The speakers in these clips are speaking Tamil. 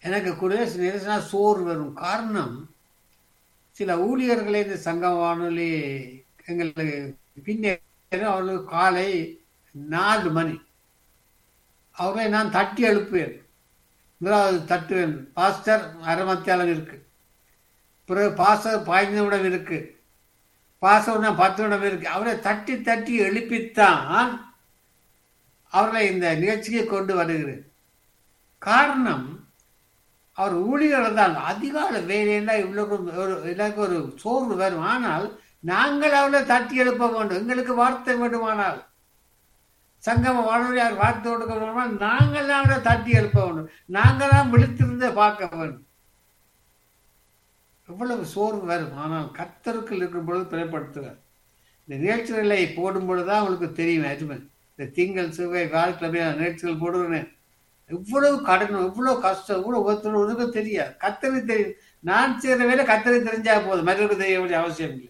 எனக்கு கூட சில நேரம் சோறு வரும் காரணம் சில ஊழியர்களே இந்த சங்க வானொலி எங்களுக்கு பின்னே அவர்களுக்கு காலை நாலு மணி அவரை நான் தட்டி எழுப்புவேன் முதலாவது தட்டுவேன் பாஸ்டர் அரை மத்தியாலம் இருக்கு பிறகு பாஸ்டர் பதினைந்து நிமிடம் இருக்கு பாஸ்டர் பத்து நிமிடம் இருக்கு அவரை தட்டி தட்டி எழுப்பித்தான் அவர்களை இந்த நிகழ்ச்சியை கொண்டு வருகிறேன் காரணம் அவர் ஊழியர்கள் தான் அதிகால வேலைன்னா இவ்வளோ ஒரு எனக்கு ஒரு சோர்வு வரும் ஆனால் நாங்கள் அவளை தட்டி எழுப்ப வேண்டும் எங்களுக்கு வார்த்தை வேண்டுமானால் சங்கம வானொலியார் வார்த்தை கொடுக்க வேண்டுமானால் நாங்கள் தான் அவளை தட்டி எழுப்ப வேண்டும் நாங்கள் தான் விழித்திருந்த பார்க்க வேண்டும் எவ்வளவு சோர்வு வரும் ஆனால் கத்தருக்குள் இருக்கும் பொழுது பிறப்படுத்துவார் இந்த நிகழ்ச்சிகளை போடும் பொழுதுதான் உங்களுக்கு தெரியும் அருமை இந்த திங்கள் சுவை வாழ்க்கை நிகழ்ச்சிகள் போடுவேன் எவ்வளவு கடன் எவ்வளவு கஷ்டம் எவ்வளவு ஒருத்தர் ஒன்றுக்கும் தெரியாது கத்தரி தெரியும் நான் செய்கிற வேலை கத்தரி தெரிஞ்சா போதும் மற்றவருக்கு தெரிய வேண்டிய அவசியம் இல்லை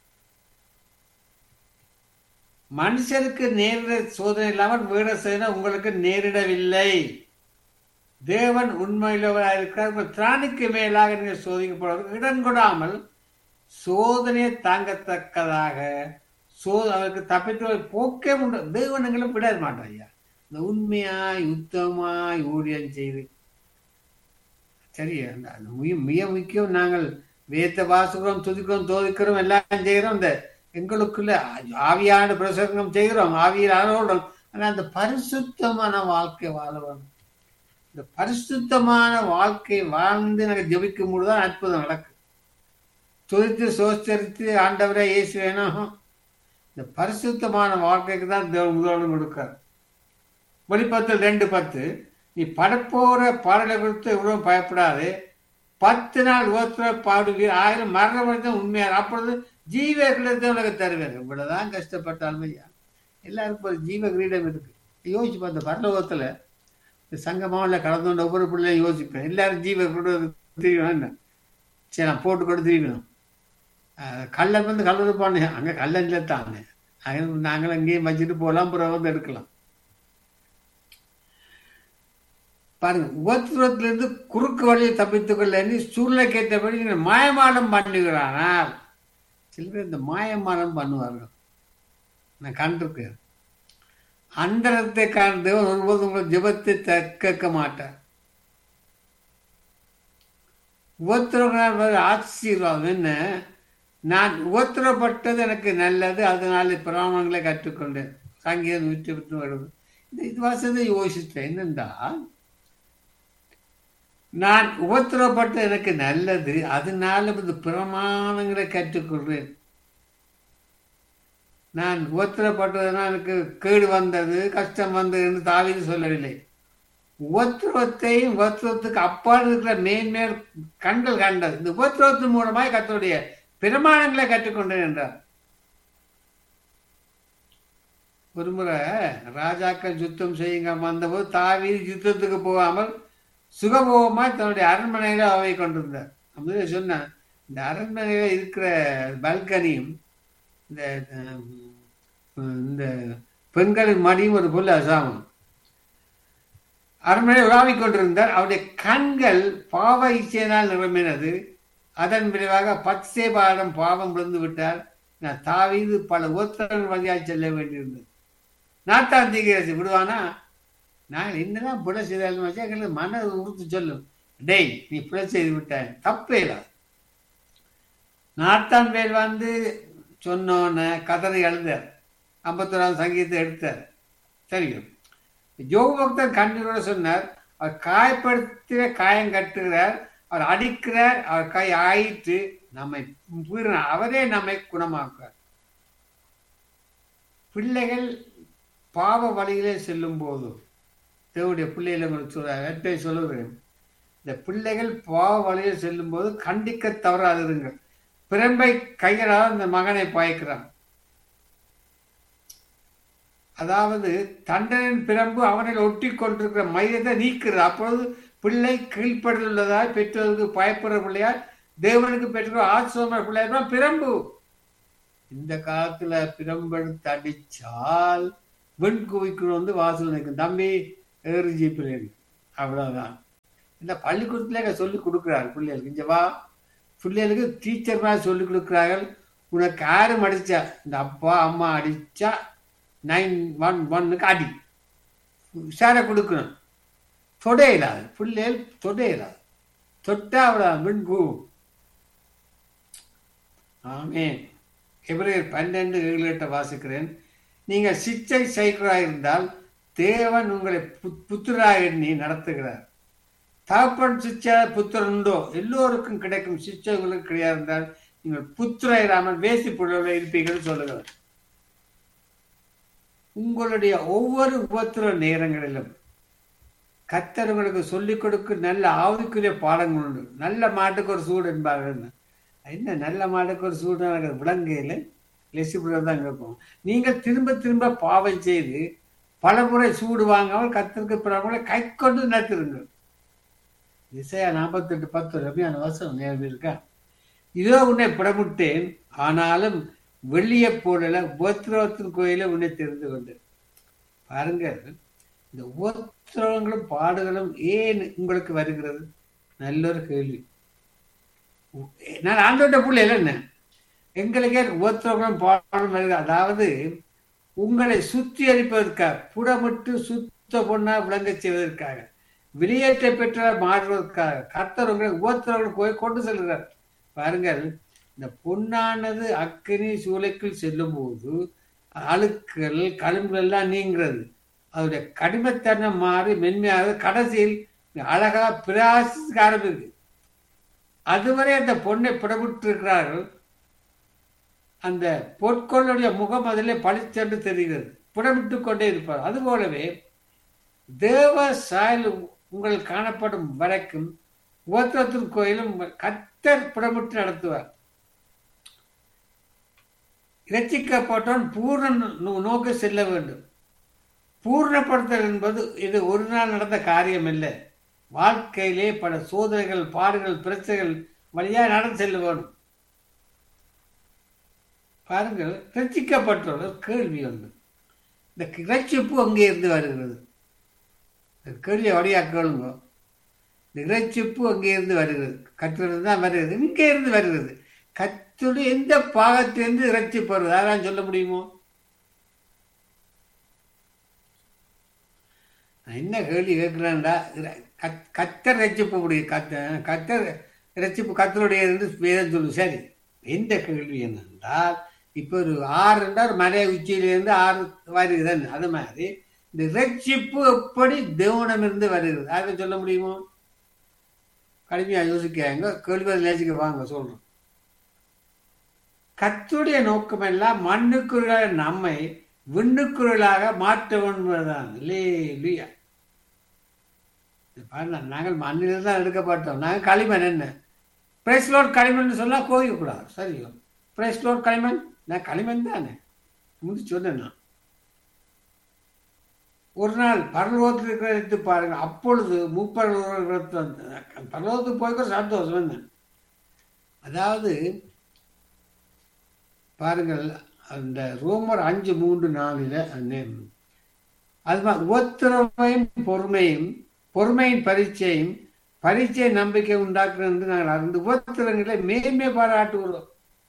மனுஷருக்கு நேரிட சோதனை இல்லாமல் வீட செய்யணும் உங்களுக்கு நேரிடவில்லை தேவன் உண்மையிலவராக இருக்கிறார் திராணிக்கு மேலாக நீங்கள் சோதிக்கப்படுவது இடம் கொடாமல் சோதனையை தாங்கத்தக்கதாக சோ அவருக்கு தப்பித்து போக்கே உண்டு தேவன் எங்களை விட மாட்டோம் ஐயா இந்த உண்மையாய் யுத்தமாய் ஊழியம் செய்து சரி அந்த மிக முக்கியம் நாங்கள் வேத்த வாசுகிறோம் துதிக்கிறோம் தோதிக்கிறோம் எல்லாம் செய்கிறோம் இந்த எங்களுக்குள்ள ஆவியான பிரசங்கம் செய்கிறோம் ஆவியில் ஆனோடும் ஆனால் அந்த பரிசுத்தமான வாழ்க்கை வாழ வேணும் இந்த பரிசுத்தமான வாழ்க்கை வாழ்ந்து எனக்கு ஜபிக்கும் பொழுதுதான் அற்புதம் நடக்கும் துதித்து சோஸ்தரித்து ஆண்டவரை இயேசு வேணும் இந்த பரிசுத்தமான வாழ்க்கைக்கு தான் தேவன் முதல்வன் கொடுக்கார் வெளிப்பத்தில் ரெண்டு பத்து நீ படப்போற பாடலை கொடுத்து இவ்வளவு பயப்படாது பத்து நாள் ஒருத்தர பாடுவீர் ஆயிரம் மரண வரைக்கும் உண்மையார் அப்பொழுது ஜீவ கிரீடத்தை உனக்கு தருவேன் இவ்வளவுதான் கஷ்டப்பட்டாலும் ஐயா எல்லாருக்கும் ஒரு ஜீவ கிரீடம் இருக்கு யோசிச்சு பார்த்த பரலோகத்துல இந்த சங்கமாவில் கலந்து கொண்ட ஒவ்வொரு பிள்ளையும் யோசிப்பேன் எல்லாரும் ஜீவ கிரீடம் தெரியும் என்ன சரி நான் போட்டு கொண்டு தெரியும் கல்லன் வந்து கல்லறுப்பானே அங்கே கல்லன் இல்லை தானே அங்கே நாங்கள் அங்கேயும் வச்சுட்டு போகலாம் புறம் வந்து எடுக்கலாம் பாருங்க உபத்திரத்திலிருந்து குறுக்கு வழியை தப்பித்துக் கொள்ள எண்ணி சூழ்நிலைக்கு ஏற்றபடி நீங்கள் மாயமானம் பண்ணுகிறானால் சில பேர் இந்த மாயமானம் பண்ணுவார்கள் நான் கண்டிருக்கேன் அந்தரத்தை காண்ந்து ஒருபோது உங்கள் ஜபத்தை கேட்க மாட்டார் உபத்திரங்கள் ஆசீர்வாதம் என்ன நான் உபத்திரப்பட்டது எனக்கு நல்லது அதனால பிராமணங்களை கற்றுக்கொண்டேன் சங்கீதம் விட்டு விட்டு வருது இந்த இது வசதி யோசித்தேன் என்னென்றால் நான் உபத்திரப்பட்ட எனக்கு நல்லது அதனால இந்த பிரமாணங்களை கற்றுக்கொள்றேன் நான் உபத்திரப்பட்டதுனா எனக்கு கேடு வந்தது கஷ்டம் வந்தது என்று தாவிது சொல்லவில்லை உபத்திரவத்தையும் உபத்திரவத்துக்கு அப்பால் இருக்கிற மேன்மேல் கண்கள் கண்டது இந்த உபத்திரவத்தின் மூலமாய் கத்தருடைய பிரமாணங்களை கற்றுக்கொண்டேன் என்றார் ஒருமுறை ராஜாக்கள் யுத்தம் செய்யுங்க வந்தபோது தாவி யுத்தத்துக்கு போகாமல் சுகபோகமாய் தன்னுடைய அரண்மனையில அவை கொண்டிருந்தார் அப்படியே சொன்னேன் இந்த அரண்மனையில இருக்கிற பல்கனியும் இந்த இந்த பெண்களின் மடியும் ஒரு புல் அசாமம் அரண்மனை உலாவிக் கொண்டிருந்தார் அவருடைய கண்கள் பாவ இச்சையினால் நிரம்பினது அதன் விளைவாக பத்சே பாடம் பாவம் விழுந்து விட்டார் நான் தாவீது பல உத்தரங்கள் வழியாக செல்ல வேண்டியிருந்தது நாட்டான் தீகிரசி விடுவானா நாங்கள் என்னதான் பிழை செய்தாலும் வச்சா எங்களுக்கு மன உறுத்து சொல்லும் டேய் நீ பிழை செய்து விட்டாய் தப்பே இல்லை நாட்டான் பேர் வந்து சொன்னோன்ன கதனை எழுந்தார் ஐம்பத்தொராம் சங்கீதத்தை எடுத்தார் தெரியும் யோக பக்தர் கண்ணீரோட சொன்னார் அவர் காயப்படுத்திய காயம் கட்டுகிறார் அவர் அடிக்கிறார் அவர் கை ஆயிட்டு நம்மை அவரே நம்மை குணமாக்குவார் பிள்ளைகள் பாவ வழியிலே செல்லும் போது தேவடைய பிள்ளைகளை சொல்ல சொல்லுகிறேன் இந்த பிள்ளைகள் பாவ வழியில் செல்லும் போது கண்டிக்க தவறாதிருங்கள் பிறம்பை கைகளால் இந்த மகனை பாய்க்கிறான் அதாவது தண்டனின் பிரம்பு அவனில் ஒட்டி கொண்டிருக்கிற மையத்தை நீக்கிறது அப்பொழுது பிள்ளை கீழ்ப்படில் உள்ளதால் பெற்றோருக்கு பயப்படுற பிள்ளையார் தேவனுக்கு பெற்றோர் ஆசிரம பிள்ளையார் பிரம்பு இந்த காலத்துல பிரம்பெடுத்து அடிச்சால் வெண் குவிக்குள் வந்து வாசல் நிற்கும் தம்பி ஏறு ஜீப்பில் அவ்வளவுதான் இந்த பள்ளிக்கூடத்துல சொல்லி கொடுக்குறாரு பிள்ளைகளுக்கு இங்க வா பிள்ளைகளுக்கு டீச்சர் மாதிரி சொல்லி கொடுக்குறார்கள் உனக்கு யாரும் அடிச்சா இந்த அப்பா அம்மா அடிச்சா நைன் ஒன் ஒன்னுக்கு அடி உஷாரை கொடுக்கணும் தொடையிலாது பிள்ளைகள் தொடையிலாது தொட்டா அவ்வளோ மின் கூவும் ஆமே எபிரேயர் பன்னெண்டு ஏழு எட்ட வாசிக்கிறேன் நீங்கள் சிச்சை சைக்கராக இருந்தால் தேவன் உங்களை புத்திராக எண்ணி நடத்துகிறார் தகப்பன் சிச்சை புத்திரன் உண்டோ எல்லோருக்கும் கிடைக்கும் சிச்சை உங்களுக்கு கிடையாது இருந்தால் நீங்கள் புத்திர இராமல் வேசி புள்ளவில் இருப்பீர்கள் சொல்லுகிறார் உங்களுடைய ஒவ்வொரு உபத்திர நேரங்களிலும் கத்தர் உங்களுக்கு சொல்லிக் கொடுக்க நல்ல ஆவிக்குரிய பாடங்கள் உண்டு நல்ல மாட்டுக்கு ஒரு சூடு என்பார்கள் என்ன நல்ல மாட்டுக்கு ஒரு சூடு விலங்கையில் லெசிபுரம் தான் இருக்கும் நீங்கள் திரும்ப திரும்ப பாவம் செய்து பல முறை சூடு வாங்காமல் கத்திற்கு பிறகு கை கொண்டு நடத்திருங்கள் இசையா நாற்பத்தெட்டு பத்து ரம்யான வருஷம் நேரம் இருக்கா இதோ உன்னை புடமுட்டேன் ஆனாலும் வெள்ளியை போடல உபத்திரவத்தின் கோயில உன்னை தெரிந்து கொண்டு பாருங்க இந்த உபத்திரவங்களும் பாடுகளும் ஏன் உங்களுக்கு வருகிறது நல்ல ஒரு கேள்வி நான் ஆண்டோட்ட பிள்ளைல என்ன எங்களுக்கே உபத்திரவங்களும் பாடலும் வருகிறது அதாவது உங்களை சுத்திகரிப்பதற்காக புடமிட்டு சுத்த பொண்ணா விளங்க செய்வதற்காக வெளியேற்ற பெற்ற மாறுவதற்காக கர்த்தர் உங்களை உபத்திரவங்கள் போய் கொண்டு செல்கிறார் பாருங்கள் இந்த பொன்னானது அக்கினி சூளைக்குள் செல்லும் போது அழுக்கள் களும்புகள் எல்லாம் நீங்கிறது அதோடைய கடிமத்தன்மை மாறி மென்மையாக கடைசியில் அழகா பிரகாசிக்க ஆரம்பிக்கு அதுவரை அந்த பொண்ணை புடமிட்டு இருக்கிறார்கள் அந்த பொற்கொள்ளுடைய முகம் அதிலே பளிச்சென்று தெரிகிறது புடமிட்டு கொண்டே இருப்பார் அதுபோலவே தேவ சாயல் உங்கள் காணப்படும் வரைக்கும் உபத்திரத்தின் கோயிலும் கத்தர் புடமிட்டு நடத்துவார் இரட்சிக்கப்பட்டவன் பூர்ண நோக்க செல்ல வேண்டும் பூர்ணப்படுத்தல் என்பது இது ஒரு நாள் நடந்த காரியம் இல்லை வாழ்க்கையிலே பல சோதனைகள் பாடுகள் பிரச்சனைகள் வழியாக நடந்து செல்ல வேண்டும் பாருங்கள் ரசிக்கப்பட்டவர்கள் கேள்வி ஒன்று இந்த இறைச்சிப்பு அங்கே இருந்து வருகிறது இந்த கேள்வியை வழியாக கேளுங்க இந்த இறைச்சிப்பு அங்கே இருந்து வருகிறது கத்திலிருந்து தான் வருகிறது இங்கே இருந்து வருகிறது கத்துடைய எந்த பாகத்திலிருந்து இறைச்சி போடுறது அதான் சொல்ல முடியுமோ நான் என்ன கேள்வி கேட்கிறேன்டா கத்தர் ரச்சிப்பு முடியும் கத்த கத்தர் ரச்சிப்பு கத்தருடைய இருந்து வேதம் சொல்லு சரி எந்த கேள்வி என்னென்றால் இப்போ ஒரு ஆறுண்டா ஒரு மலை உச்சியிலிருந்து ஆறு வருகிறது அது மாதிரி இந்த ரட்சிப்பு எப்படி தேவனமிருந்து வருகிறது அதை சொல்ல முடியுமோ கடுமையாக யோசிக்காங்க கேள்வி லேசிக்க வாங்க சொல்றோம் கத்துடைய நோக்கம் எல்லாம் மண்ணுக்குள்ளாக நம்மை விண்ணுக்குள்ளாக மாற்ற வேண்டுதான் லியா நாங்கள் மண்ணில் தான் எடுக்கப்பட்டோம் நாங்கள் களிமண் என்ன பிரேஸ்லோட் களிமண் சொன்னால் கோவிக்கக்கூடாது சரியோ பிரேஸ்லோட் களிமண் நான் களிமண் தானே முந்தி சொன்னேன் நான் ஒரு நாள் பரலோகத்தில் இருக்கிற எடுத்து பாருங்க அப்பொழுது முப்பரலோகத்தில் பரலோகத்துக்கு போய்க்க சந்தோஷம் என்ன அதாவது பாருங்கள் அந்த ரோமர் அஞ்சு மூன்று நாலில் அது உபத்திரமையும் பொறுமையும் பொறுமையின் பரீட்சையும் பரீட்சை நம்பிக்கை உண்டாக்குறது என்று நாங்கள் அறிந்து உபத்திரங்களை மேன்மை பாராட்டுகிறோம்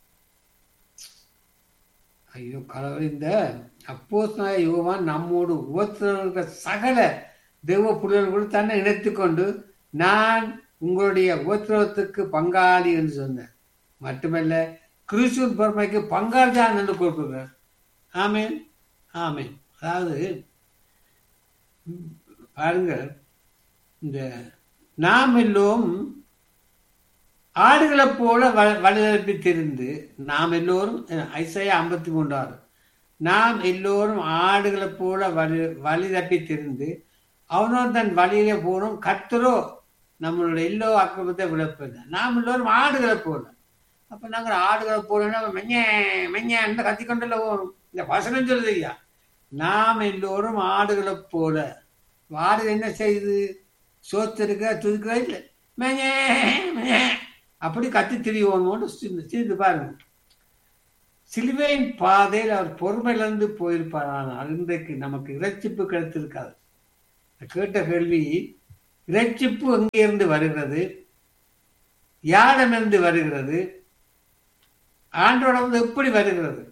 ஐயோ கடவுள் இந்த அப்போஸ் யோவான் நம்மோடு உபத்திரவர்கள் சகல தெய்வ புலிகள் தன்னை இணைத்து கொண்டு நான் உங்களுடைய உபத்திரவத்துக்கு பங்காளி என்று சொன்னேன் மட்டுமல்ல கிறிஸ்துவ பொறுமைக்கு பங்காளி தான் என்று கொடுக்குறார் ஆமேன் ஆமேன் அதாவது பாருங்கள் இந்த நாம் எல்லோரும் ஆடுகளைப் போல வழிதப்பி தெரிந்து நாம் எல்லோரும் ஐசையா ஐம்பத்தி மூன்றாறு நாம் எல்லோரும் ஆடுகளைப் போல வழி வழி தப்பி தெரிந்து அவனோ தன் வழியிலே போனோம் கத்தரோ நம்மளுடைய எல்லோ அக்கிரமத்தை விளப்பது நாம் எல்லோரும் ஆடுகளை போல அப்ப நாங்கள் ஆடுகளை போலன்னா மெஞ்ச மெஞ்ச கத்திக்கொண்டுல போகணும் இந்த வசனம் சொல்லுது ஐயா நாம் எல்லோரும் ஆடுகளை போல ஆடு என்ன செய்யுது சோத்திருக்க துதுக்கிறா இல்லை மெஞ்ச அப்படி கத்தி திரிவோன்னு சிரித்து பாருங்க சிலுவையின் பாதையில் அவர் பொறுமையிலிருந்து போயிருப்பார் ஆனால் இன்றைக்கு நமக்கு இறைச்சிப்பு கிடைத்திருக்காது கேட்ட கேள்வி இரட்சிப்பு எங்கிருந்து வருகிறது யாரிடமிருந்து வருகிறது ஆண்டோட வந்து எப்படி வருகிறது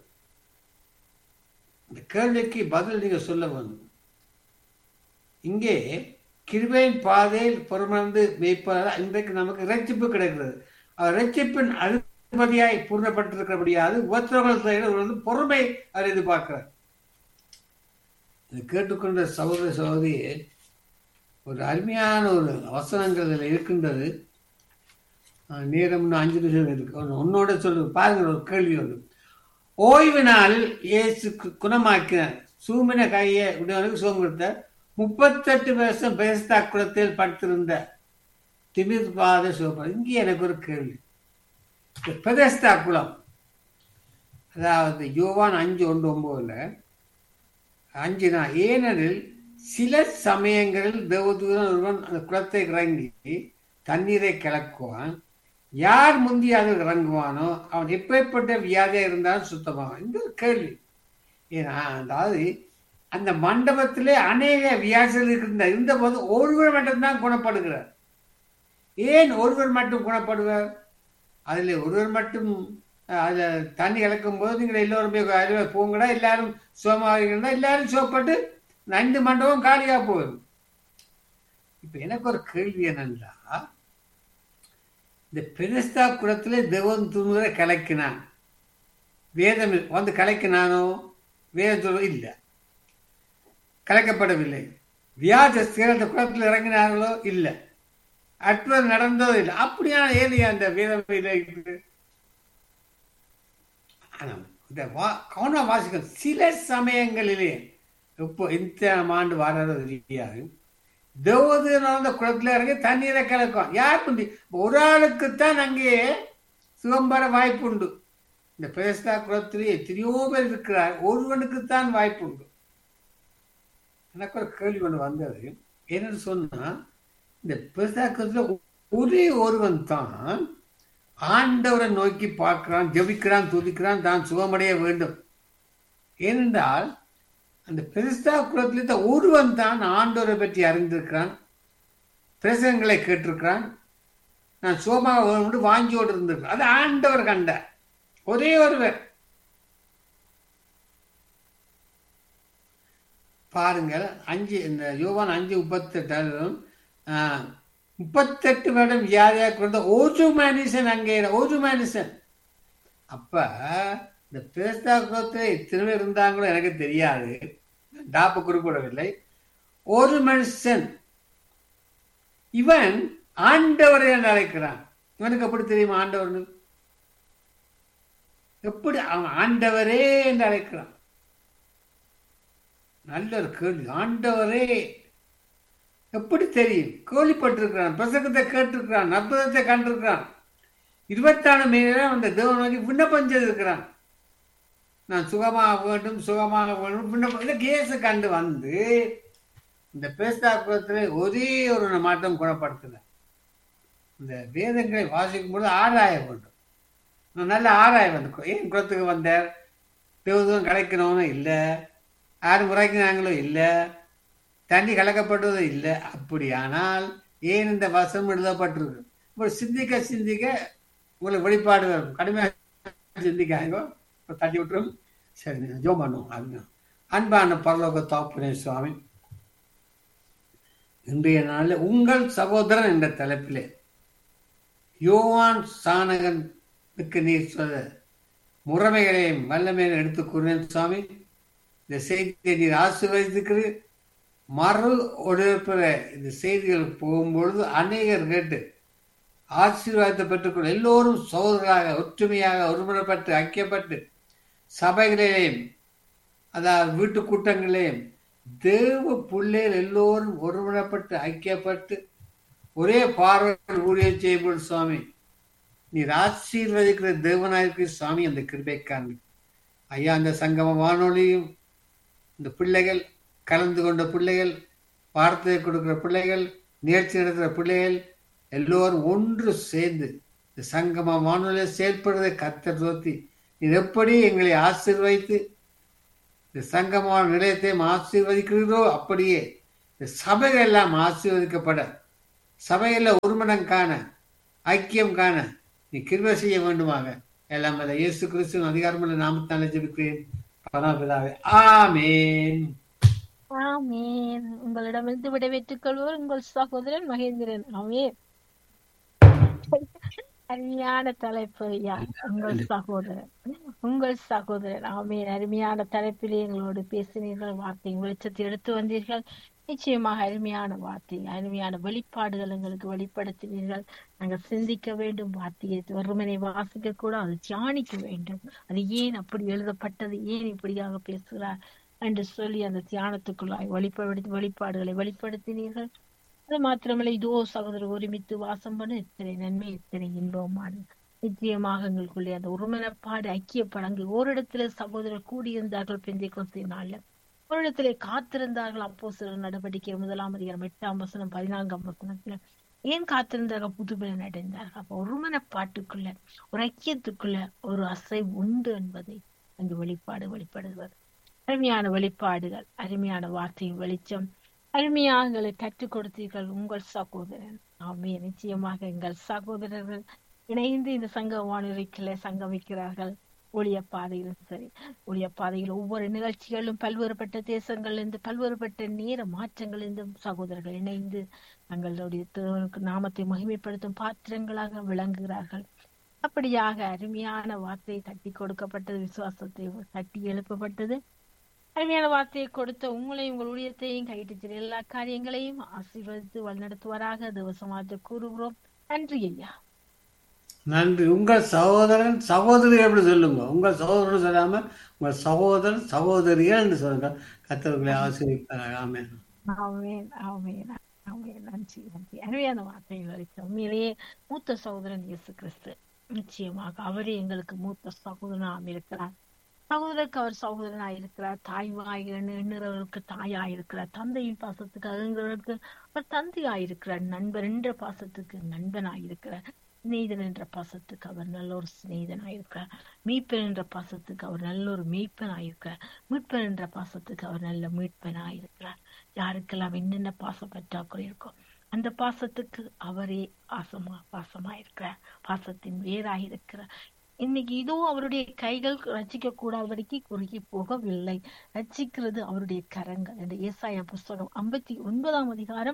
இந்த கேள்விக்கு பதில் நீங்க சொல்ல வேண்டும் இங்கே கிருபையின் பாதையில் பொறுமர்ந்து மேய்ப்பதால் இன்றைக்கு நமக்கு இரட்சிப்பு கிடைக்கிறது அவர் இரட்சிப்பின் அதிபதியாய் பூர்ணப்பட்டிருக்கிறபடியாது உபத்திரங்கள் செய்கிற வந்து பொறுமை அவர் எதிர்பார்க்கிறார் இது கேட்டுக்கொண்ட சகோதர சகோதரி ஒரு அருமையான ஒரு வசனங்கள் இதில் இருக்கின்றது அஹ் நேரம் இன்னும் அஞ்சு நிமிஷம் இருக்கு ஒன்னு- உன்னோட சொல்லு பாருங்க ஒரு கேள்வி ஒன்று ஓய்வு நாளில் இயேசு கு- குணமாக்கினார் சூமின கையை உடையவனுக்கு சுகம் கொடுத்தார் முப்பத்தெட்டு வருஷம் பேஸ்தா குளத்தில் படுத்திருந்த திமிர் பாத சிவப்பர் இங்கே எனக்கு ஒரு கேள்வி இந்த பெதஸ்தா குளம் அதாவது யோவான் அஞ்சு ஒன்று ஒன்பதுல அஞ்சு நாள் ஏனெனில் சில சமயங்களில் தேவதூதன் ஒருவன் அந்த குளத்தை இறங்கி தண்ணீரை கலக்குவான் யார் முந்தி அதில் இறங்குவானோ அவன் எப்பேற்பட்ட வியாதியா இருந்தாலும் சுத்தமாவான் இந்த ஒரு கேள்வி ஏன்னா அதாவது அந்த மண்டபத்திலே அநேக வியாதிகள் இருக்கின்ற இருந்தபோது ஒருவர் மட்டும்தான் குணப்படுகிறார் ஏன் ஒருவர் மட்டும் குணப்படுவார் அதில் ஒருவர் மட்டும் அஹ், அதுல தண்ணி கலக்கும் போது நீங்கள் எல்லோரும் போய் அதில் போங்கடா எல்லாரும் சுகமாக எல்லாரும் சுகப்பட்டு நண்டு மண்டபம் காலியா போகுது இப்ப எனக்கு ஒரு கேள்வி என்னன்னா இந்த பெருஸ்தா குளத்திலே தேவன் துணுரை கலக்கினான் வேதம் இல்- வந்து கலக்கினானோ வேதம் இல்லை கலக்கப்படவில்லை வியாஜஸ்தியர் அந்த குளத்தில் இறங்கினார்களோ இல்லை அற்புதம் நடந்ததோ இல்லை அப்படியான ஏன் அந்த வேதம் இல்லை இருக்குது? ஆனா, இந்த வா கவனம் வாசிக்கணும் சில சமயங்களிலே இப்போ இந்த ஆண்டு வாரதோ தெரியாது தேவதூதன் அந்த குளத்துல இறங்கி தண்ணீரை கலக்கும் யார் புண்டி ஒரு ஆளுக்குத்தான் அங்கே சுகம்பர வாய்ப்பு உண்டு இந்த பிரஸ்தா குளத்திலே எத்தனையோ பேர் இருக்கிறார் ஒருவனுக்குத்தான் வாய்ப்பு உண்டு எனக்கு ஒரு கேள்வி ஒன்று வந்தது என்னன்னு சொன்னா இந்த பிரஸ்தா குளத்துல ஒரே ஒருவன் தான் ஆண்டவரை நோக்கி பார்க்கிறான் ஜெபிக்கிறான் துதிக்கிறான் தான் சுகமடைய வேண்டும் ஏனென்றால் அந்த பெருஸ்தா குலத்திலிருந்த ஒருவன் தான் ஆண்டவரை பற்றி அறிந்திருக்கிறான் பிரசங்களை கேட்டிருக்கிறான் நான் சுகமாக வேணும்னு வாங்கியோடு இருந்திருக்கிறேன் அது ஆண்டவர் கண்ட ஒரே ஒருவர் பாருங்கள் அஞ்சு இந்த யோவான் அஞ்சு முப்பத்தெட்டாலும் முப்பத்தெட்டு வருடம் வியாதியாக கொண்ட ஒரு மனுஷன் அங்கே இரு- ஒரு மனுஷன் அப்ப இந்த பேஸ்தா குலத்தில் எத்தனை பேர் இருந்தாங்களோ எனக்கு தெரியாது டாப்பு குறிப்பிடவில்லை ஒரு மனுஷன் இவன் ஆண்டவரை என்று அழைக்கிறான் இவனுக்கு எப்படி தெரியும் ஆண்டவர்னு எப்படி அவன் ஆண்டவரே என்று அழைக்கிறான் நல்ல ஒரு கேள்வி ஆண்டவரே எப்படி தெரியும் கேள்விப்பட்டிருக்கிறான் பிரசங்கத்தை கேட்டிருக்கிறான் அற்புதத்தை கண்டிருக்கிறான் இருபத்தாறு மணி நேரம் அந்த தேவன் நோக்கி விண்ணப்பம் செய்திருக்கிறான் நான் சுகமாக வேண்டும் சுகமாக வேண்டும் விண்ணப்பம் இல்லை கேஸை கண்டு வந்து இந்த பேஸ்தாக்குளத்தில் ஒரே ஒரு மாற்றம் குணப்படுத்தின இந்த வேதங்களை வாசிக்கும் பொழுது ஆராய வேண்டும் நான் நல்ல ஆராய வேண்டும் ஏன் குளத்துக்கு வந்தார் தேவதூரம் கலைக்கணும்னு இல்லை யாரும் முறைக்கினாங்களோ இல்லை தண்ணி கலக்கப்பட்டதும் இல்லை அப்படியானால் ஏன் இந்த வசனம் எழுதப்பட்டிருக்கு இப்போ சிந்திக்க சிந்திக்க உங்களுக்கு வெளிப்பாடு வரும் கடுமையாக சிந்திக்காங்க இப்போ தட்டி விட்டுரும் சரி ஜோம் பண்ணுவோம் அதுங்க அன்பான பரலோக தாப்புனே சுவாமி இன்றைய நாளில் உங்கள் சகோதரன் என்ற தலைப்பிலே யோவான் சானகனுக்கு நீர் சொல்ல முறைமைகளையும் வல்லமையும் எடுத்து கூறினேன் சுவாமி இந்த செய்தியை நீர் ஆசீர்வதித்துக்கிறீர் மறு ஒளிபர இந்த செய்திகள் போகும்பொழுது அநேகர் கேட்டு ஆசீர்வாதத்தை பெற்றுக்கொள்ள எல்லோரும் சோதராக ஒற்றுமையாக ஒருமுறைப்பட்டு ஐக்கியப்பட்டு சபைகளிலேயும் அதாவது வீட்டு கூட்டங்களிலேயும் தேவ பிள்ளைகள் எல்லோரும் ஒருமுறைப்பட்டு ஐக்கியப்பட்டு ஒரே பார்வையில் ஊழியம் செய்யப்படும் சுவாமி நீர் ஆசீர்வதிக்கிற தேவனாயிருக்கிற சுவாமி அந்த கிருபைக்காண்டி ஐயா அந்த சங்கம வானொலியும் இந்த பிள்ளைகள் கலந்து கொண்ட பிள்ளைகள் வார்த்தையை கொடுக்கிற பிள்ளைகள் நிகழ்ச்சி நடத்துகிற பிள்ளைகள் எல்லோரும் ஒன்று சேர்ந்து இந்த சங்கம வானொலியை செயல்படுவதை கத்த தோத்தி இது எப்படி எங்களை ஆசீர்வதித்து இந்த சங்கமான நிலையத்தையும் ஆசீர்வதிக்கிறதோ அப்படியே இந்த சபைகள் எல்லாம் ஆசீர்வதிக்கப்பட சபையில ஒருமனம் காண ஐக்கியம் காண நீ கிருபை செய்ய வேண்டுமாக எல்லாம் அல்ல இயேசு கிறிஸ்துவின் அதிகாரமுள்ள நாமத்தால் ஜெபிக்கிறேன் பரமபிதாவே ஆமேன் ஆமேன் உங்களிடமிருந்து விடைபெற்றுக் கொள்வோர் உங்கள் சகோதரன் மகேந்திரன் ஆமேன் அருமையான தலைப்பு ஐயா உங்கள் சகோதரன் உங்கள் சகோதரன் ஆமேன் அருமையான தலைப்பிலே எங்களோடு பேசினீர்கள் வார்த்தை வெளிச்சத்தை எடுத்து வந்தீர்கள் நிச்சயமாக அருமையான வார்த்தை அருமையான வெளிப்பாடுகள் எங்களுக்கு வெளிப்படுத்தினீர்கள் நாங்கள் சிந்திக்க வேண்டும் வார்த்தையை வெறுமனை வாசிக்க கூட அதை தியானிக்க வேண்டும் அது ஏன் அப்படி எழுதப்பட்டது ஏன் இப்படியாக பேசுகிறார் என்று சொல்லி அந்த தியானத்துக்குள்ளாய் வெளிப்படுத்தி வெளிப்பாடுகளை வெளிப்படுத்தினீர்கள் அது மாத்திரமல்ல இதோ சகோதரர் ஒருமித்து வாசம் பண்ண எத்தனை நன்மை எத்தனை இன்பமான நிச்சயமாக எங்களுக்குள்ளே அந்த ஒருமனப்பாடு ஐக்கியப்படங்கு ஓரிடத்துல சகோதரர் கூடியிருந்தார்கள் பெந்தை கொஸ்தி நாள்ல ஒரு இடத்திலே காத்திருந்தார்கள் அப்போ சில நடவடிக்கை முதலாம் அதிகாரம் எட்டாம் வசனம் பதினான்காம் வசனத்துல ஏன் காத்திருந்தார்கள் புதுபலன் அடைந்தார்கள் அப்ப ஒருமனப்பாட்டுக்குள்ள ஒரு ஐக்கியத்துக்குள்ள ஒரு அசை உண்டு என்பதை அங்கு வெளிப்பாடு வெளிப்படுவது அருமையான வெளிப்பாடுகள் அருமையான வார்த்தையின் வெளிச்சம் அருமையாக எங்களை கற்றுக் கொடுத்தீர்கள் உங்கள் சகோதரன் ஆமே நிச்சயமாக எங்கள் சகோதரர்கள் இணைந்து இந்த சங்க வானொலிக்கில சங்கமிக்கிறார்கள் ஒளிய பாதையிலும் சரி ஒளிய பாதையில் ஒவ்வொரு நிகழ்ச்சிகளும் பல்வேறுபட்ட தேசங்களிலிருந்து பல்வேறுபட்ட நேர மாற்றங்களிலிருந்தும் சகோதரர்கள் இணைந்து தங்களுடைய தேவனுக்கு நாமத்தை மகிமைப்படுத்தும் பாத்திரங்களாக விளங்குகிறார்கள் அப்படியாக அருமையான வார்த்தை தட்டி கொடுக்கப்பட்டது விசுவாசத்தை தட்டி எழுப்பப்பட்டது அருமையான வார்த்தையை கொடுத்த உங்களையும் உங்கள் ஊழியத்தையும் கைட்டு எல்லா காரியங்களையும் ஆசீர்வதித்து வழிநடத்துவாராக தேவசமாத்த கூறுகிறோம் நன்றி ஐயா நன்றி உங்கள் சகோதரன் சகோதரி எப்படி சொல்லுங்க உங்கள் சகோதரன் சொல்லாம உங்கள் சகோதரன் சகோதரிகள் என்று சொல்லுங்க கத்தவர்களை ஆசிரியப்பார்கள் ஆமேன் ஆமேன் ஆமேன் ஆமேன் நன்றி நன்றி அருமையான வார்த்தைகள் அளித்த உண்மையிலேயே மூத்த சகோதரன் இயேசு கிறிஸ்து நிச்சயமாக அவரே எங்களுக்கு மூத்த சகோதரனாக இருக்கிறார் சகோதரருக்கு அவர் சகோதரனாய் இருக்கிறார் தாய்வாய் எண்ணுறவருக்கு தாயாய் இருக்கிறார் தந்தையின் பாசத்துக்கு அருங்கிறவருக்கு அவர் தந்தையாய் இருக்கிறார் நண்பர் என்ற பாசத்துக்கு நண்பனாய் இருக்கிறார் சிநேகிதன் என்ற பாசத்துக்கு அவர் நல்ல ஒரு சிநேகிதனாய் இருக்கிறார் மீட்பன் என்ற பாசத்துக்கு அவர் நல்ல ஒரு மீட்பனாய் இருக்கிறார் மீட்பன் என்ற பாசத்துக்கு அவர் நல்ல மீட்பனாய் இருக்கிறார் யாருக்கெல்லாம் என்னென்ன பாசம் பற்றாக்குறை இருக்கோ அந்த பாசத்துக்கு அவரே ஆசமா பாசமா இருக்கிறார் பாசத்தின் வேறாய் இருக்கிறார் இன்னைக்கு இதோ அவருடைய கைகள் ரச்சிக்க கூடாதபடிக்கு குறுகி போகவில்லை ரச்சிக்கிறது அவருடைய கரங்கள் இந்த ஏசாய புஸ்தகம் ஐம்பத்தி ஒன்பதாம் அதிகாரம்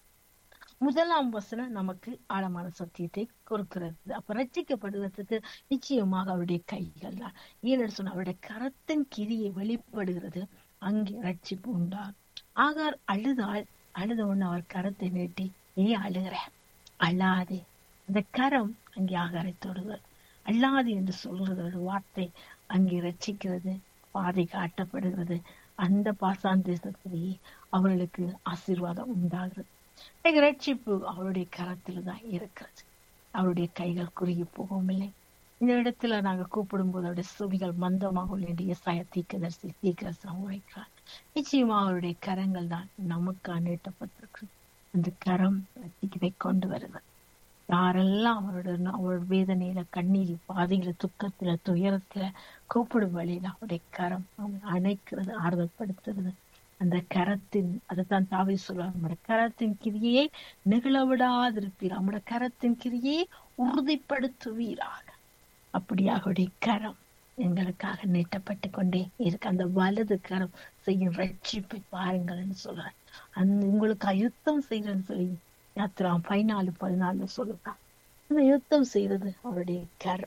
முதலாம் வசனம் நமக்கு ஆழமான சத்தியத்தை கொடுக்கிறது அப்ப ரச்சிக்கப்படுவதற்கு நிச்சயமாக அவருடைய கைகள் தான் ஏன்னு சொன்ன அவருடைய கரத்தின் கிரியை வெளிப்படுகிறது அங்கே ரட்சிப்பு உண்டார் ஆகார் அழுதாள் அழுத உடனே அவர் கரத்தை நீட்டி ஏ அழுகிற அழாதே அந்த கரம் அங்கே ஆகாரை தொடுகிறது அல்லாது என்று சொல்றது ஒரு வார்த்தை அங்கே ரச்சிக்கிறது பாதை காட்டப்படுகிறது அந்த பாசான் தேசத்திலேயே அவர்களுக்கு ஆசீர்வாதம் உண்டாகிறது ரட்சிப்பு அவருடைய கரத்தில் தான் இருக்கிறது அவருடைய கைகள் குறுகி போகவும் இல்லை இந்த இடத்துல நாங்க கூப்பிடும் போது அவருடைய சுவிகள் மந்தமாக வேண்டிய சய தீக்கதரிசி தீக்கரசம் உழைக்கிறார் நிச்சயமா அவருடைய கரங்கள் தான் நமக்கு நீட்டப்பட்டிருக்கு அந்த கரம் ரசிக்கவை கொண்டு வருவது யாரெல்லாம் அவரோட அவரோட வேதனையில கண்ணீர் பாதையில துக்கத்துல துயரத்துல கூப்பிடும் வழியில அவருடைய கரம் அணைக்கிறது ஆறுதல் படுத்துறது அந்த கரத்தின் அதைத்தான் தாவி சொல்லுவாங்க நம்முடைய கரத்தின் கிரியை நெகிழ விடாதிருப்பீர் நம்முடைய கரத்தின் கிரியை உறுதிப்படுத்துவீராக அப்படியாக அவருடைய கரம் எங்களுக்காக நீட்டப்பட்டு கொண்டே இருக்கு அந்த வலது கரம் செய்யும் ரட்சிப்பை பாருங்கள்னு சொல்றாரு அந்த உங்களுக்கு யுத்தம் செய்யறேன்னு சொல்லி யாத்திராம் பதினாலு பதினாலு சொல்லுறான் அந்த யுத்தம் செய்யறது அவருடைய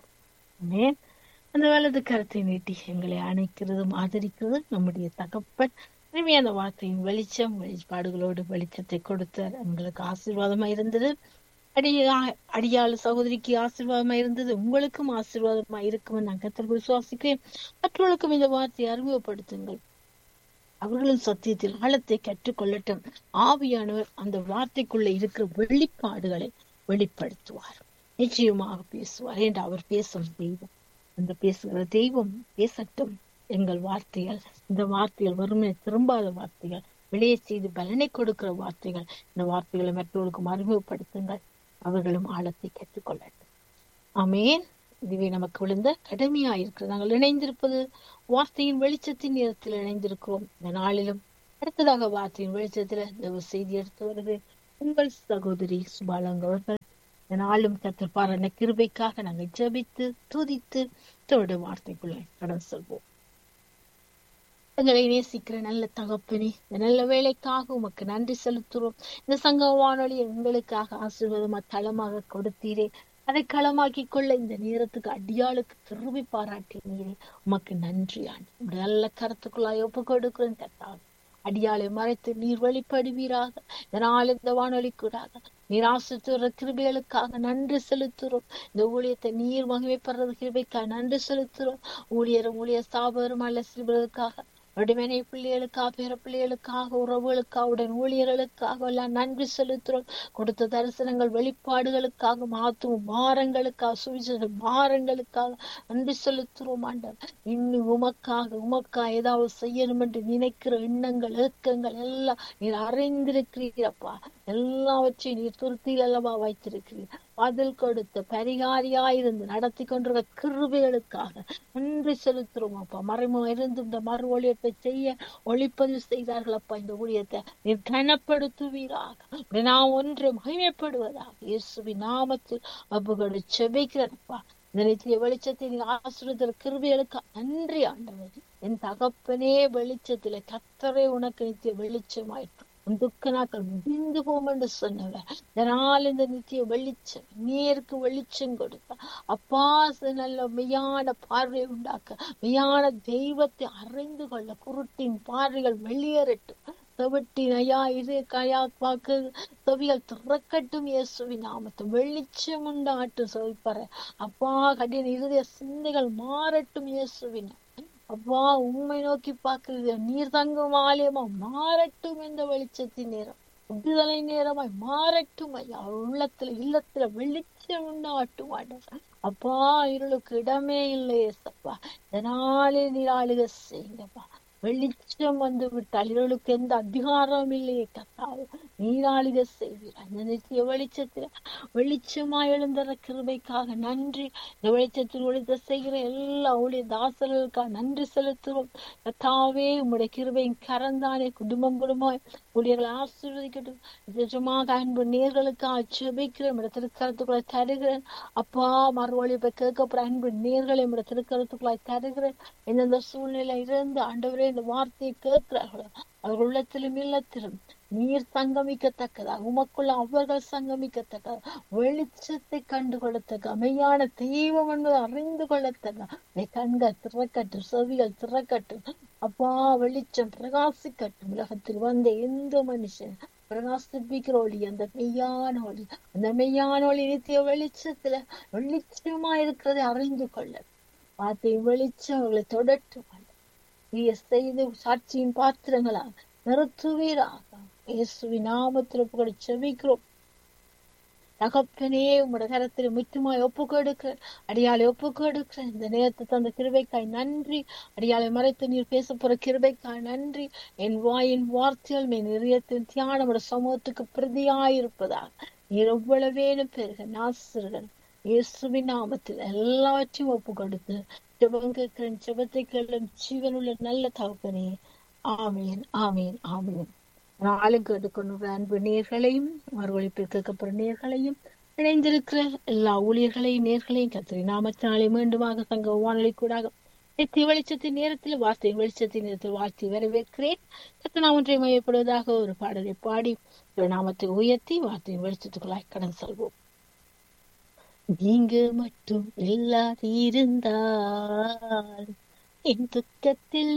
கரம் ஏன் அந்த வலது கரத்தை நீட்டி எங்களை அணைக்கிறதும் ஆதரிக்கிறதும் நம்முடைய தகப்பன் இனிமையான வார்த்தையின் வெளிச்சம் வெளிப்பாடுகளோடு வெளிச்சத்தை கொடுத்தார் எங்களுக்கு ஆசீர்வாதமா இருந்தது அடியா அடியாள சகோதரிக்கு ஆசீர்வாதமா இருந்தது உங்களுக்கும் ஆசீர்வாதமா இருக்கும் நான் கத்தர் விசுவாசிக்கிறேன் மற்றவர்களுக்கும் இந்த வார்த்தையை அறிமுகப்படுத்துங்கள் அவர்களும் சத்தியத்தில் ஆழத்தை கற்றுக்கொள்ளட்டும் ஆவியானவர் அந்த வார்த்தைக்குள்ள இருக்கிற வெளிப்பாடுகளை வெளிப்படுத்துவார் நிச்சயமாக பேசுவார் என்று அவர் பேசும் தெய்வம் அந்த பேசுகிற தெய்வம் பேசட்டும் எங்கள் வார்த்தைகள் இந்த வார்த்தைகள் வறுமை திரும்பாத வார்த்தைகள் வெளியே செய்து பலனை கொடுக்கிற வார்த்தைகள் இந்த வார்த்தைகளை மற்றவர்களுக்கும் அறிமுகப்படுத்துங்கள் அவர்களும் ஆழத்தை கற்றுக்கொள்ளட்டும் ஆமேன் இதுவே நமக்கு விழுந்த கடமையா இருக்கிறது நாங்கள் இணைந்திருப்பது வார்த்தையின் வெளிச்சத்தின் நேரத்தில் இணைந்திருக்கிறோம் இந்த நாளிலும் அடுத்ததாக வார்த்தையின் வெளிச்சத்துல இந்த செய்தி எடுத்து வருது உங்கள் சகோதரி சுபாலங்க அவர்கள் நாளும் கத்தர் பாராட்ட கிருபைக்காக நாங்கள் ஜெபித்து துதித்து தோட வார்த்தைக்குள்ள கடன் சொல்வோம் எங்களை நேசிக்கிற நல்ல தகப்பனே இந்த நல்ல வேலைக்காக உமக்கு நன்றி செலுத்துறோம் இந்த சங்க வானொலி எங்களுக்காக ஆசீர்வாதமா தளமாக கொடுத்தீரே அதை களமாக்கி கொள்ள இந்த நேரத்துக்கு அடியாளுக்கு திரும்பி பாராட்டினீரே உமக்கு நன்றி ஆண்டு உடைய நல்ல கருத்துக்குள்ளாய் ஒப்பு கொடுக்கிறேன் கத்தாவே அடியாளை மறைத்து நீர் வெளிப்படுவீராக இதனால் இந்த வானொலி கூடாக நீர் ஆசித்துற கிருபைகளுக்காக நன்றி செலுத்துறோம் இந்த ஊழியத்தை நீர் மகிமைப்படுறது கிருபைக்காக நன்றி செலுத்துறோம் ஊழியரும் ஊழிய ஸ்தாபகரும் அல்ல சிறுவர்களுக்காக உடமனை பிள்ளைகளுக்காக பிற பிள்ளைகளுக்காக உறவுகளுக்காக உடன் ஊழியர்களுக்காக எல்லாம் நன்றி செலுத்துறோம் கொடுத்த தரிசனங்கள் வெளிப்பாடுகளுக்காக மாத்தும் பாரங்களுக்காக சுவிசேஷ பாரங்களுக்காக நன்றி செலுத்துறோம் ஆண்டவர் இன்னும் உமக்காக உமக்காக ஏதாவது செய்யணும் என்று நினைக்கிற எண்ணங்கள் ஏக்கங்கள் எல்லாம் நீர் அறிந்திருக்கிறீரப்பா எல்லாவற்றையும் நீர் துருத்தியில் அல்லவா வைத்திருக்கிறீர் பதில் கொடுத்த பரிகாரியாயிருந்து நடத்தி கொண்டிருக்க கிருபைகளுக்காக நன்றி செலுத்துறோம் அப்பா மறைமுகம் இருந்து இந்த மறு ஊழியத்தை செய்ய ஒளிப்பதிவு செய்தார்கள் அப்பா இந்த ஊழியத்தை நீர் கனப்படுத்துவீராக நான் ஒன்றை மகிமைப்படுவதாக இயேசுவின் நாமத்தில் அப்புகடு செபிக்கிறப்பா இந்த நித்திய வெளிச்சத்தை நீ ஆசிரியர் கிருபிகளுக்கு நன்றி ஆண்டவர் என் தகப்பனே வெளிச்சத்துல கத்தரே உனக்கு நித்திய வெளிச்சமாயிற்று உன் துக்க நாட்கள் முடிந்து போம் என்று சொன்னவர் இதனால் இந்த நித்திய வெளிச்சம் நேருக்கு வெளிச்சம் கொடுத்த அப்பா நல்ல மெய்யான பார்வை உண்டாக்க மெய்யான தெய்வத்தை அறிந்து கொள்ள குருட்டின் பார்வைகள் வெளியேறட்டும் செவட்டின் ஐயா இது கயா வாக்கு செவிகள் திறக்கட்டும் இயேசுவின் நாமத்தை வெளிச்சம் உண்டாட்டும் சொல்பற அப்பா கடின இருதய சிந்தைகள் மாறட்டும் இயேசுவின் அப்பா உண்மை நோக்கி பார்க்கிறது நீர் தங்கும் ஆலயமா மாறட்டும் இந்த வெளிச்சத்தின் நேரம் விடுதலை நேரமாய் மாறட்டும் ஐயா உள்ளத்துல இல்லத்துல வெளிச்சம் உண்டாட்டும் ஆண்டவர் அப்பா இருளுக்கு இடமே இல்லை ஏசப்பா இதனாலே நீர் ஆளுக செய்யுங்கப்பா வெளிச்சம் வந்து விட்டால் இருளுக்கு எந்த அதிகாரம் இல்லையே கத்தாது நீராளிக செய்வீர் அந்த நித்திய வெளிச்சத்துல வெளிச்சமா எழுந்துற கிருபைக்காக நன்றி இந்த வெளிச்சத்தில் ஒளித்த செய்கிற எல்லா ஒளி தாசர்களுக்காக நன்றி செலுத்துவோம் கத்தாவே உம்முடைய கிருபையின் கரந்தானே குடும்பம் குடும்பம் ஊழியர்களை ஆசீர்வதிக்கட்டும் நிஜமாக அன்பு நேர்களுக்காக செபிக்கிறேன் இந்த திருக்கரத்துக்குள்ள தருகிறேன் அப்பா மறுவழிப்பை கேட்கப்படுற அன்பு நேர்களை இந்த திருக்கரத்துக்குள்ள தருகிறேன் எந்தெந்த சூழ்நிலை இருந்து ஆண்டவரே இந்த வார்த்தையை கேட்கிறார்களோ அவர்கள் உள்ளத்திலும் இல்லத்திலும் நீர் சங்கமிக்கத்தக்கதாக உமக்குள்ள அவர்கள் சங்கமிக்கத்தக்கதாக வெளிச்சத்தை கண்டு கொள்ளத்தக்க அமையான தெய்வம் என்பதை அறிந்து கொள்ளத்தக்க கண்கள் திறக்கட்டும் செவிகள் திறக்கட்டும் அப்பா வெளிச்சம் பிரகாசிக்கட்டும் உலகத்தில் வந்த எந்த மனுஷன் பிரகாசிப்பிக்கிற ஒளி அந்த மெய்யான ஒளி அந்த மெய்யான ஒளி நித்திய வெளிச்சத்துல வெளிச்சமா இருக்கிறதை அறிந்து கொள்ள வார்த்தை வெளிச்சம் அவர்களை தொடட்டும் நீ செய்து சாட்சியின் பாத்திரங்களா நிறுத்துவீராக இயேசுவின் நாமத்தில் புகழ் செபிக்கிறோம் தகப்பனே உங்களோட கரத்தில் முற்றுமாய் ஒப்பு கொடுக்கிறேன் அடியாளை ஒப்பு கொடுக்கிறேன் இந்த நேரத்தை தந்த கிருபைக்காய் நன்றி அடியாளை மறைத்து நீர் பேச போற கிருபைக்காய் நன்றி என் வாயின் வார்த்தைகள் என் இதயத்தின் தியானம் சமூகத்துக்கு பிரதியாயிருப்பதாக நீர் எவ்வளவேனும் பெருக நாசிர்கள் இயேசுவின் நாமத்தில் எல்லாவற்றையும் ஒப்பு கொடுத்து ஜெபம் கேட்கிறேன் ஜெபத்தை கேளும் ஜீவனுள்ள நல்ல தகப்பனே ஆமீன் ஆமீன் ஆமீன் நாளும் கேட்டுக்கொண்டு அன்பு நேர்களையும் மறுவழிப்பில் கேட்கப்படுற நேர்களையும் இணைந்திருக்கிற எல்லா ஊழியர்களையும் நேர்களையும் கத்திரி நாமத்தினாலே மீண்டுமாக சங்க வானொலி கூடாக நித்திய வெளிச்சத்தின் நேரத்தில் வார்த்தை வெளிச்சத்தின் நேரத்தில் வாழ்த்தி வரவேற்கிறேன் கத்து நாம் ஒன்றை மையப்படுவதாக ஒரு பாடலை பாடி நாமத்தை உயர்த்தி வார்த்தையின் வெளிச்சத்துக்குள்ளாய் கடன் செல்வோம் நீங்க மட்டும் இல்லாது இருந்தால் என் துக்கத்தில்